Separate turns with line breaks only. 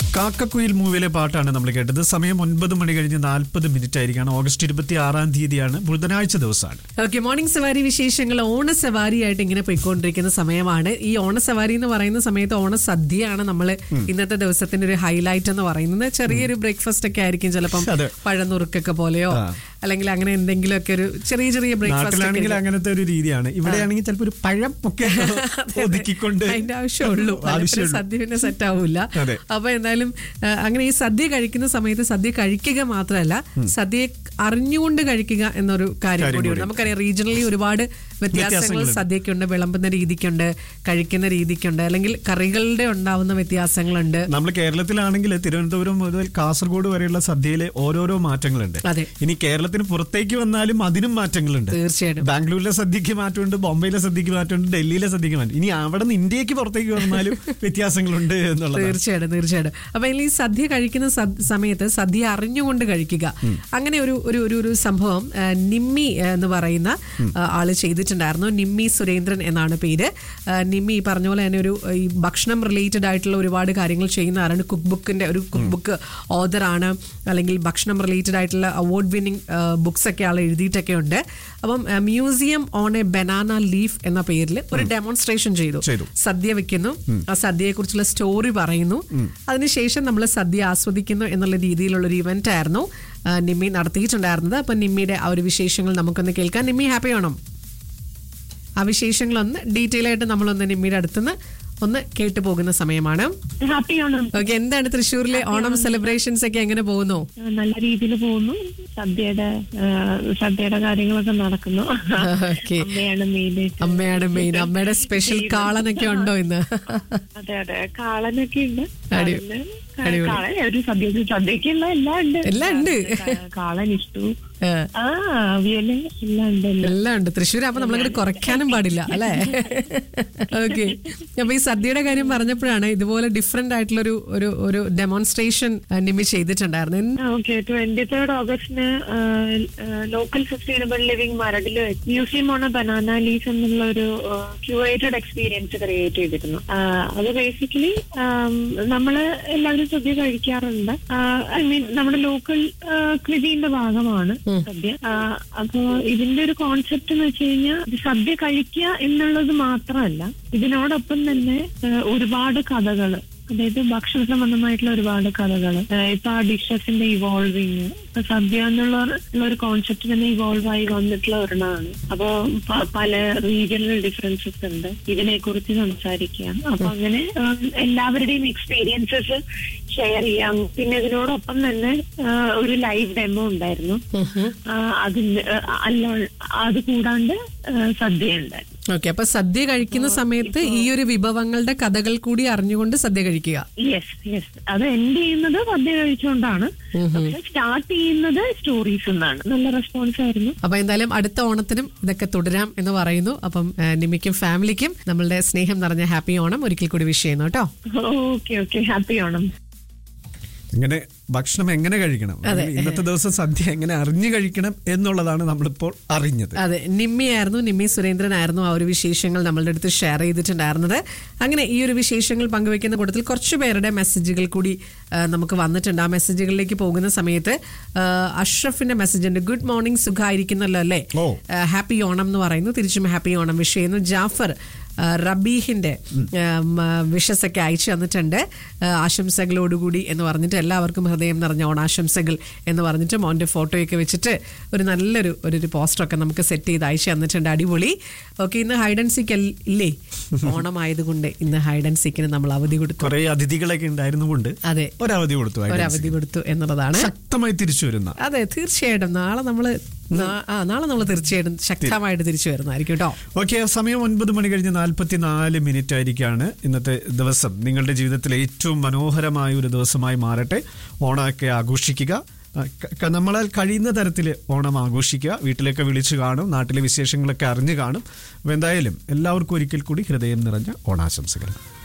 കാക്കക്കുയിൽ മൂവിയിലെ പാട്ടാണ് നമ്മൾ കേട്ടത് സമയം ഒൻപത് മണി കഴിഞ്ഞ് നാൽപ്പത് മിനിറ്റ് ആയിരിക്കാണ് ഓഗസ്റ്റ് ഇരുപത്തി ആറാം തീയതിയാണ് ബുധനാഴ്ച ദിവസമാണ്
ഓക്കെ മോർണിംഗ് സവാരി വിശേഷങ്ങൾ ഓണസവാരിയായിട്ട് ഇങ്ങനെ പോയിക്കൊണ്ടിരിക്കുന്ന സമയമാണ് ഈ ഓണസവാരി എന്ന് പറയുന്ന സമയത്ത് ഓണസദ്യയാണ് നമ്മൾ ഇന്നത്തെ ദിവസത്തിന്റെ ഒരു ഹൈലൈറ്റ് എന്ന് പറയുന്നത് ചെറിയൊരു ബ്രേക്ക്ഫാസ്റ്റ് ഒക്കെ ആയിരിക്കും ചിലപ്പം
അതെ.
പഴനുറുക്കൊക്കെ പോലെയോ
ആ.
അല്ലെങ്കിൽ അങ്ങനെ എന്തെങ്കിലുമൊക്കെ ഒരു ചെറിയ ചെറിയ ബ്രേക്ക്ഫാസ്റ്റ്
നാട്ടിലാണെങ്കിൽ അങ്ങനത്തെ ഒരു രീതിയാണ് ഇവിടെയാണെങ്കിൽ ചിലപ്പോൾ ഒരു പഴം ഒക്കെ ഒതുക്കിക്കൊണ്ട്
അതിന്റെ ആവശ്യമുള്ളൂ പലപ്പോഴും
ആവശ്യമുള്ളൂ
സദ്യ പിന്നെ സെറ്റ് ആവില്ല
അതെ.
അപ്പൊ എന്തായാലും ആ, അങ്ങനെ ഈ സദ്യ കഴിക്കുന്ന സമയത്ത് സദ്യ കഴിക്കുക മാത്രമല്ല സദ്യയെ അറിഞ്ഞുകൊണ്ട് കഴിക്കുക എന്നൊരു കാര്യം
കാര്യം
കൂടിയുണ്ട്
കൂടി.
നമുക്കറിയാം റീജിയണലി ഒരുപാട് വ്യത്യാസങ്ങൾ
വ്യത്യാസങ്ങളുണ്ട്.
സദ്യക്കുണ്ട് വിളമ്പുന്ന രീതിക്കുണ്ട് കഴിക്കുന്ന രീതിക്കുണ്ട് അല്ലെങ്കിൽ കറികളുടെ ഉണ്ടാവുന്ന വ്യത്യാസങ്ങളുണ്ട്
നമ്മൾ കേരളത്തിലാണെങ്കിൽ തിരുവനന്തപുരം മുതൽ കാസർഗോഡ് വരെയുള്ള സദ്യയിലെ ഓരോരോ മാറ്റങ്ങളുണ്ട്
അതെ.
ഇനി കേരളത്തിന് പുറത്തേക്ക് വന്നാലും അതിനും മാറ്റങ്ങളുണ്ട്
തീർച്ചയായിട്ടും
ബാംഗ്ലൂരിലെ സദ്യക്ക് മാറ്റമുണ്ട് ബോംബെയിലെ സദ്യക്ക് മാറ്റമുണ്ട് ഡൽഹിയിലെ സദ്യക്ക് മാറ്റം ഇനി അവിടെ നിന്ന് ഇന്ത്യക്ക് പുറത്തേക്ക് വന്നാലും വ്യത്യാസങ്ങളുണ്ട് എന്നുള്ളത്
തീർച്ചയായിട്ടും തീർച്ചയായിട്ടും അപ്പൊ ഈ സദ്യ കഴിക്കുന്ന സദ്- സമയത്ത് സദ്യ അറിഞ്ഞുകൊണ്ട് കഴിക്കുക അങ്ങനെ ഒരു ഒരു ഒരു ഒരു സംഭവം ആ, നിമ്മി ആ, എന്ന് പറയുന്ന ആ, ആള് ചെയ്തിട്ടുണ്ടായിരുന്നു നിമ്മി സുരേന്ദ്രൻ എന്നാണ് പേര് ആ, നിമ്മി ഈ പറഞ്ഞ പോലെ തന്നെ ഒരു ഈ ഭക്ഷണം റിലേറ്റഡ് ആയിട്ടുള്ള ഒരുപാട് കാര്യങ്ങൾ ചെയ്യുന്ന ആളാണ് കുക്ക് ബുക്കിന്റെ ഒരു കുക്ക് ബുക്ക് ഓതറാണ് അല്ലെങ്കിൽ ഭക്ഷണം റിലേറ്റഡ് ആയിട്ടുള്ള അവാർഡ് വിന്നിംഗ് ബുക്സ് ഒക്കെ ആൾ എഴുതിയിട്ടൊക്കെ ഉണ്ട് അപ്പം museum on a banana leaf എന്ന പേരിൽ ഒരു ഡെമോൺസ്ട്രേഷൻ ചെയ്തു
ചെയ്തു.
സദ്യ വെക്കുന്നു ആ സദ്യയെ കുറിച്ചുള്ള സ്റ്റോറി പറയുന്നു അതിനുശേഷം നമ്മൾ സദ്യ ആസ്വദിക്കുന്നു എന്നുള്ള രീതിയിലുള്ള ഒരു ഇവന്റ് ആയിരുന്നു ആ, നിമ്മി നടത്തിയിട്ടുണ്ടായിരുന്നത് അപ്പൊ നിമ്മിയുടെ ആ ഒരു വിശേഷങ്ങൾ നമുക്കൊന്ന് കേൾക്കാം നിമ്മി ഹാപ്പി ആണോ ആ വിശേഷങ്ങളൊന്ന് ഡീറ്റെയിൽ ആയിട്ട് നമ്മളൊന്ന് നിമ്മിയുടെ അടുത്തുനിന്ന് ഒന്ന് കേട്ടു പോകുന്ന സമയമാണ്
ഹാപ്പി ഓണം
ഓക്കെ എന്താണ് തൃശ്ശൂരിലെ ഓണം സെലിബ്രേഷൻസ് ഒക്കെ എങ്ങനെ പോകുന്നു
നല്ല രീതിയിൽ പോകുന്നു സദ്യയുടെ ആ, സദ്യയുടെ കാര്യങ്ങളൊക്കെ നടക്കുന്നു
ഓക്കെ
അമ്മയാണ് മെയിൻ
അമ്മയാണ് മെയിൻ അമ്മയുടെ സ്പെഷ്യൽ കാളനൊക്കെ ഉണ്ടോ ഇന്ന്
അതെ അതെ കാളനൊക്കെ ഉണ്ട്
അടി-
കാളന്
അടിപൊളി.
കാളൻ ഒരു സദ്യ സദ്യക്കുള്ള എല്ലാം ഉണ്ട്
എല്ലാം ഉണ്ട്.
കാ- കാളൻ ഇഷ്ടു
ആ,
ആ അവിയല് എല്ലാം ഉണ്ട് എല്ലാം.
എല്ലാം ഉണ്ട് തൃശ്ശൂർ അപ്പൊ നമ്മളങ്ങനെ കുറയ്ക്കാനും പാടില്ല അല്ലേ ഓക്കെ അപ്പൊ ഈ സദ്യയുടെ കാര്യം പറഞ്ഞപ്പോഴാണ് ഇതുപോലെ ഡിഫറെന്റ് ആയിട്ടുള്ള ഒരു ഒരു ഒരു ഡെമോൺസ്ട്രേഷൻ നിമി ചെയ്തിട്ടുണ്ടായിരുന്നു എന്ത്-
ഓക്കെ ട്വന്റി തേർഡ് ഓഗസ്റ്റിന് ലോക്കൽ സസ്റ്റൈനബിൾ ലിവിംഗ് മരടില് മ്യൂസിയം ഓൺ ബനാന ലീഫ് എന്നുള്ള ഒരു ക്യൂറേറ്റഡ് എക്സ്പീരിയൻസ് ക്രിയേറ്റ് ചെയ്തിരുന്നു ആ, അത് ബേസിക്കലി നമ്മള് എല്ലാവരും സദ്യ കഴിക്കാറുണ്ട് ഐ മീൻ നമ്മുടെ ലോക്കൽ ക്വിസീന്റെ ഭാഗമാണ് സദ്യ ആ, അപ്പോ ഇതിന്റെ ഒരു കോൺസെപ്റ്റ് എന്ന് വെച്ച് കഴിഞ്ഞാൽ സദ്യ കഴിക്കുക എന്നുള്ളത് മാത്രമല്ല ഇതിനോടൊപ്പം തന്നെ ആ, ഒരുപാട് കഥകള് അതായത് ഭക്ഷണ സംബന്ധമായിട്ടുള്ള ഒരുപാട് കഥകൾ ഇപ്പൊ ആ ഡിഷസിന്റെ ഇവോൾവിങ് ഇപ്പൊ സദ്യ എന്നുള്ള ഉള്ള ഒരു കോൺസെപ്റ്റ് തന്നെ ഇവോൾവ് ആയി വന്നിട്ടുള്ള ഒരെണ്ണമാണ് അപ്പൊ പ- പല റീജിയണൽ ഡിഫറൻസസ് ഉണ്ട് ഇതിനെ കുറിച്ച് സംസാരിക്കാം അപ്പൊ അങ്ങനെ ഉം, എല്ലാവരുടെയും എക്സ്പീരിയൻസസ് ഷെയർ ചെയ്യാം പിന്നെ ഇതിനോടൊപ്പം തന്നെ ആ, ഒരു ലൈവ് ഡെമോ ഉണ്ടായിരുന്നു ആ, അതിന് അല്ല അത് കൂടാണ്ട് ആ, സദ്യ ഉണ്ടായിരുന്നു
ഓക്കെ അപ്പൊ സദ്യ കഴിക്കുന്ന സമയത്ത് ഈ ഒരു വിഭവങ്ങളുടെ കഥകൾ കൂടി അറിഞ്ഞുകൊണ്ട് സദ്യ കഴിക്കുക
യെസ് യെസ് അത് എൻഡ് ചെയ്യുന്നത് സദ്യ കഴിച്ചുകൊണ്ടാണ് പക്ഷെ സ്റ്റാർട്ട് ചെയ്യുന്നത് സ്റ്റോറീസ് എന്നാണ് നല്ല റെസ്പോൺസ് ആയിരുന്നു
അപ്പൊ എന്തായാലും അടുത്ത ഓണത്തിനും ഇതൊക്കെ തുടരാം എന്ന് പറയുന്നു അപ്പം ആ, നിമിക്കും ഫാമിലിക്കും നമ്മളുടെ സ്നേഹം നിറഞ്ഞ ഹാപ്പി ഓണം ഒരിക്കൽ കൂടി വിഷ് ചെയ്യുന്നു കേട്ടോ
ഓക്കെ ഓക്കെ ഹാപ്പി ഓണം
ഇങ്ങനെ ഭക്ഷണം എങ്ങനെ കഴിക്കണം അല്ലെങ്കിൽ ഇന്നത്തെ ദിവസം സദ്യ എങ്ങനെ അറിഞ്ഞു കഴിക്കണം എന്നുള്ളതാണ് നമ്മളിപ്പോൾ അറിഞ്ഞത്
അതെ നിമ്മിയായിരുന്നു നിമ്മി സുരേന്ദ്രനായിരുന്നു ആ ഒരു വിശേഷങ്ങൾ നമ്മളുടെ അടുത്ത് ഷെയർ ചെയ്തിട്ടുണ്ടായിരുന്നത് അങ്ങനെ ഈ ഒരു വിശേഷങ്ങൾ പങ്കുവെക്കുന്ന കൂട്ടത്തിൽ കുറച്ച് പേരുടെ മെസ്സേജുകൾ കൂടി ആ, നമുക്ക് വന്നിട്ടുണ്ട് ആ മെസ്സേജുകളിലേക്ക് പോകുന്ന സമയത്ത് ആ, അഷ്റഫിന്റെ മെസ്സേജ് ഉണ്ട് ഗുഡ് മോർണിംഗ് സുഖമായിരിക്കുന്നല്ലോ അല്ലേ
ഓ.
ഹാപ്പി ഓണം എന്ന് പറയുന്നു തിരിച്ചും ഹാപ്പി ഓണം വിഷ് ചെയ്യുന്നു ജാഫർ ആ, റബീഹിന്റെ വിഷസ് ഒക്കെ അയച്ചു തന്നിട്ടുണ്ട് ആ, ആശംസകളോടുകൂടി എന്ന് പറഞ്ഞിട്ട് എല്ലാവർക്കും ഹൃദയം നിറഞ്ഞ ഓണാശംസകൾ എന്ന് പറഞ്ഞിട്ട് മോന്റെ ഫോട്ടോയൊക്കെ വെച്ചിട്ട് ഒരു നല്ലൊരു ഒരു ഒരു പോസ്റ്ററൊക്കെ നമുക്ക് സെറ്റ് ചെയ്ത് അയച്ചു തന്നിട്ടുണ്ട് അടിപൊളി ഓക്കെ ഇന്ന് ഹൈഡ് ആൻഡ് സീക്ക് ഇല്ലേ ഓണം ആയതുകൊണ്ട് ഇന്ന് ഹൈഡ് ആൻഡ് സീക്കിന് നമ്മൾ അവധി കൊടുത്തു
കുറെ അതിഥികളൊക്കെ ഉണ്ടായിരുന്നുകൊണ്ട്
അതെ
ഒരവധി കൊടുത്തു
ഒരു അവധി കൊടുത്തു എന്നുള്ളതാണ്
ശക്തമായി തിരിച്ചു വരുന്ന
അതെ തീർച്ചയായിട്ടും നാളെ നമ്മള് നാ- ആ നാളെ നമ്മൾ തീർച്ചയായിട്ടും ശക്തമായിട്ട് തിരിച്ചു വരുന്നതായിരിക്കും കേട്ടോ
ഓക്കെ സമയം ഒൻപത് മണി കഴിഞ്ഞ് നാൽപ്പത്തി നാല് മിനിറ്റ് ആയിരിക്കാണ് ഇന്നത്തെ ദിവസം നിങ്ങളുടെ ജീവിതത്തിലെ ഏറ്റവും മനോഹരമായ ഒരു ദിവസമായി മാറട്ടെ ഓണമൊക്കെ ആഘോഷിക്കുക ആ, ക- ക- നമ്മളാൽ കഴിയുന്ന തരത്തിൽ ഓണം ആഘോഷിക്കുക വീട്ടിലേക്ക് വിളിച്ചു കാണും നാട്ടിലെ വിശേഷങ്ങളൊക്കെ അറിഞ്ഞു കാണും അപ്പോൾ എന്തായാലും എല്ലാവർക്കും ഒരിക്കൽ കൂടി ഹൃദയം നിറഞ്ഞ ഓണാശംസകൾ